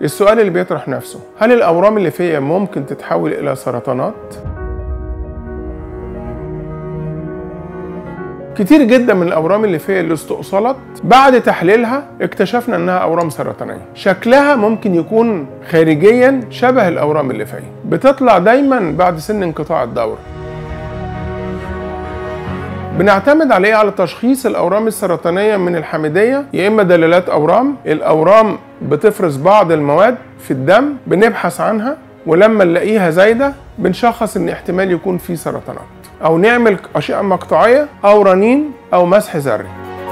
السؤال اللي بيطرح نفسه هل الأورام الليفية ممكن تتحول إلى سرطانات؟ كتير جدا من الاورام الليفيه اللي استؤصلت بعد تحليلها اكتشفنا انها اورام سرطانيه شكلها ممكن يكون خارجيا شبه الاورام الليفيه بتطلع دايما بعد سن انقطاع الدوره بنعتمد عليه على تشخيص الاورام السرطانيه من الحميديه يا اما دلالات اورام الاورام بتفرز بعض المواد في الدم بنبحث عنها ولما نلاقيها زايده بنشخص ان احتمال يكون في سرطانات او نعمل اشعه مقطعيه او رنين او مسح ذري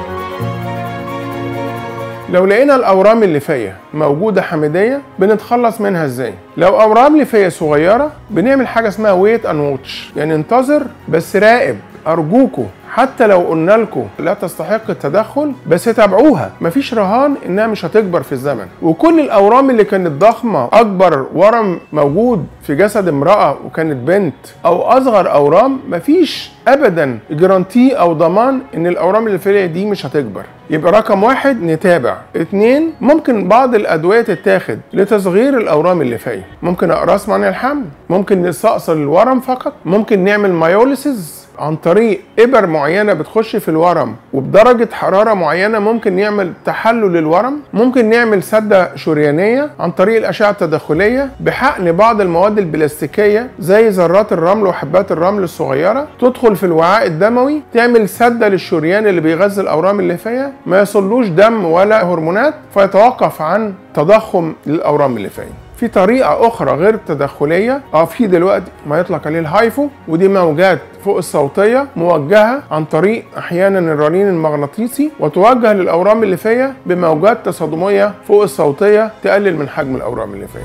لو لقينا الاورام الليفيه موجوده حميديه بنتخلص منها ازاي لو اورام ليفيه صغيره بنعمل حاجه اسمها ويت ان واتش يعني انتظر بس راقب ارجوكوا حتى لو قلنا لكم لا تستحق التدخل بس تابعوها مفيش رهان انها مش هتكبر في الزمن وكل الاورام اللي كانت ضخمه اكبر ورم موجود في جسد امراه وكانت بنت او اصغر اورام مفيش ابدا جرانتي او ضمان ان الاورام الليفيه دي مش هتكبر يبقى رقم واحد نتابع اتنين ممكن بعض الادويه تتاخد لتصغير الاورام الليفيه ممكن اقراص منع الحمل ممكن نستأصل الورم فقط ممكن نعمل مايوليسيس عن طريق ابر معينه بتخش في الورم وبدرجه حراره معينه ممكن نعمل تحلل للورم ممكن نعمل سده شريانيه عن طريق الاشعه التداخليه بحقن بعض المواد البلاستيكيه زي ذرات الرمل وحبات الرمل الصغيره تدخل في الوعاء الدموي تعمل سده للشريان اللي بيغذي الاورام الليفيه ما يصلوش دم ولا هرمونات فيتوقف عن تضخم للاورام الليفيه في طريقة أخرى غير التدخلية اه في دلوقتي ما يطلق عليه الهايفو ودي موجات فوق الصوتية موجهة عن طريق أحيانا الرنين المغناطيسي وتوجه للأورام الليفية بموجات تصادمية فوق الصوتية تقلل من حجم الأورام الليفية.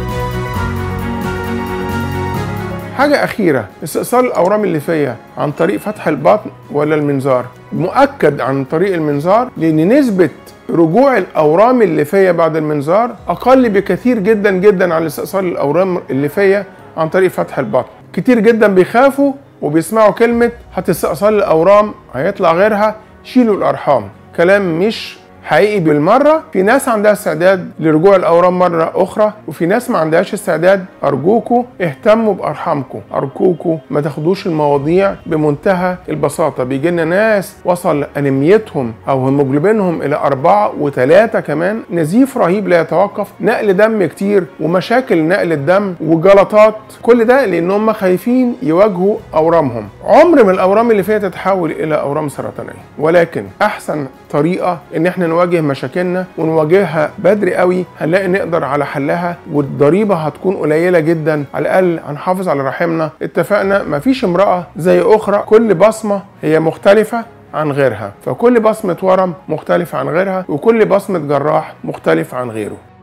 حاجة أخيرة استئصال الأورام الليفية عن طريق فتح البطن ولا المنظار مؤكد عن طريق المنظار لأن نسبة رجوع الاورام الليفيه بعد المنظار اقل بكثير جدا جدا عن استئصال الاورام الليفيه عن طريق فتح البطن كتير جدا بيخافوا وبيسمعوا كلمه هتستئصال الاورام هيطلع غيرها شيلوا الارحام كلام مش حقيقي بالمره في ناس عندها استعداد لرجوع الاورام مره اخرى وفي ناس ما عندهاش استعداد ارجوكوا اهتموا بارحامكم ارجوكوا ما تاخدوش المواضيع بمنتهى البساطه بيجي لنا ناس وصل انيميتهم او هيموجلوبينهم الى أربعة وثلاثة كمان نزيف رهيب لا يتوقف نقل دم كتير ومشاكل نقل الدم وجلطات كل ده لان هم خايفين يواجهوا اورامهم عمر ما الاورام اللي فيها تتحول الى اورام سرطانيه ولكن احسن طريقه ان احنا نواجه مشاكلنا ونواجهها بدري قوي هنلاقي نقدر على حلها والضريبه هتكون قليله جدا على الاقل هنحافظ على رحمنا اتفقنا مفيش امراه زي اخرى كل بصمه هي مختلفه عن غيرها فكل بصمه ورم مختلفه عن غيرها وكل بصمه جراح مختلف عن غيره